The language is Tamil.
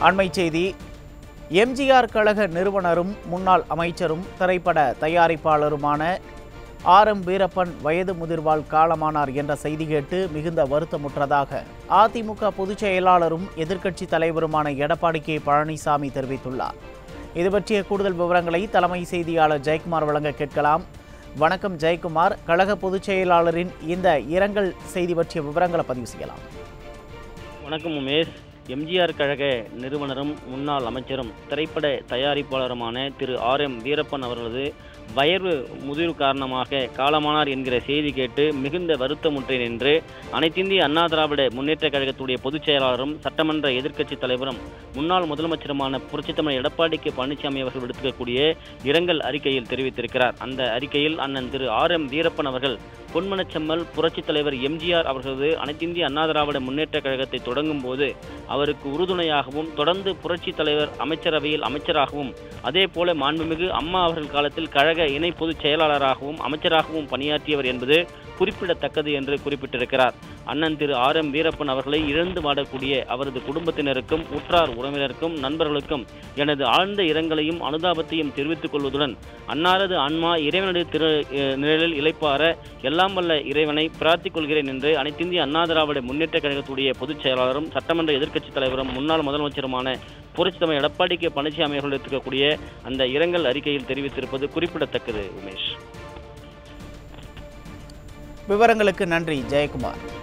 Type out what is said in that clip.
அண்மை செய்தி எம்ஜிஆர் கழக நிறுவனரும் முன்னாள் அமைச்சரும் திரைப்பட தயாரிப்பாளருமான ஆர் எம் வீரப்பன் வயது முதிர்வால் காலமானார் என்ற செய்தி கேட்டு மிகுந்த வருத்தமுற்றதாக அதிமுக பொதுச் செயலாளரும் எதிர்க்கட்சி தலைவருமான எடப்பாடி கே பழனிசாமி தெரிவித்துள்ளார் இது பற்றிய கூடுதல் விவரங்களை தலைமை செய்தியாளர் ஜெயக்குமார் வழங்க கேட்கலாம் வணக்கம் ஜெயக்குமார் கழக பொதுச் செயலாளரின் இந்த இரங்கல் செய்தி பற்றிய விவரங்களை பதிவு செய்யலாம் வணக்கம் உமேஷ் எம்ஜிஆர் கழக நிறுவனரும் முன்னாள் அமைச்சரும் திரைப்பட தயாரிப்பாளருமான திரு ஆர் எம் வீரப்பன் அவர்களது வயர்வு முதிர்வு காரணமாக காலமானார் என்கிற செய்தி கேட்டு மிகுந்த வருத்தமுற்றேன் என்று அனைத்திந்திய அண்ணா திராவிட முன்னேற்ற கழகத்துடைய பொதுச் செயலாளரும் சட்டமன்ற எதிர்க்கட்சி தலைவரும் முன்னாள் முதலமைச்சருமான புரட்சித்தமிழ் எடப்பாடி கே பழனிசாமி அவர்கள் விடுத்திருக்கக்கூடிய இரங்கல் அறிக்கையில் தெரிவித்திருக்கிறார் அந்த அறிக்கையில் அண்ணன் திரு ஆர் எம் வீரப்பன் அவர்கள் பொன்மனச்செம்மல் புரட்சித் தலைவர் எம்ஜிஆர் அவர்களது அனைத்திந்திய அண்ணா திராவிட முன்னேற்ற கழகத்தை தொடங்கும் போது அவருக்கு உறுதுணையாகவும் தொடர்ந்து புரட்சித் தலைவர் அமைச்சரவையில் அமைச்சராகவும் அதே போல மாண்புமிகு அம்மா அவர்கள் காலத்தில் கழக இணை பொதுச் செயலாளராகவும் அமைச்சராகவும் பணியாற்றியவர் என்பது குறிப்பிடத்தக்கது என்று குறிப்பிட்டிருக்கிறார் அண்ணன் திரு ஆர் எம் வீரப்பன் அவர்களை இழந்து வாடக்கூடிய அவரது குடும்பத்தினருக்கும் உற்றார் உறவினருக்கும் நண்பர்களுக்கும் எனது ஆழ்ந்த இரங்கலையும் அனுதாபத்தையும் தெரிவித்துக் கொள்வதுடன் அன்னாரது ஆன்மா இறைவனது திரு அஹ் நிழலில் இளைப்பார எல்லாம் வல்ல இறைவனை பிரார்த்திக் கொள்கிறேன் என்று அனைத்திந்திய அண்ணா திராவிட முன்னேற்ற கழகத்துடைய பொதுச் செயலாளரும் சட்டமன்ற எதிர்க்கட்சித் தலைவரும் முன்னாள் முதலமைச்சருமான புரட்சித்தமிழ் எடப்பாடி கே பழனிசாமி அவர்கள் எடுத்துக்கக்கூடிய அந்த இரங்கல் அறிக்கையில் தெரிவித்திருப்பது குறிப்பிடத்தக்கது உமேஷ் விவரங்களுக்கு நன்றி ஜெயக்குமார்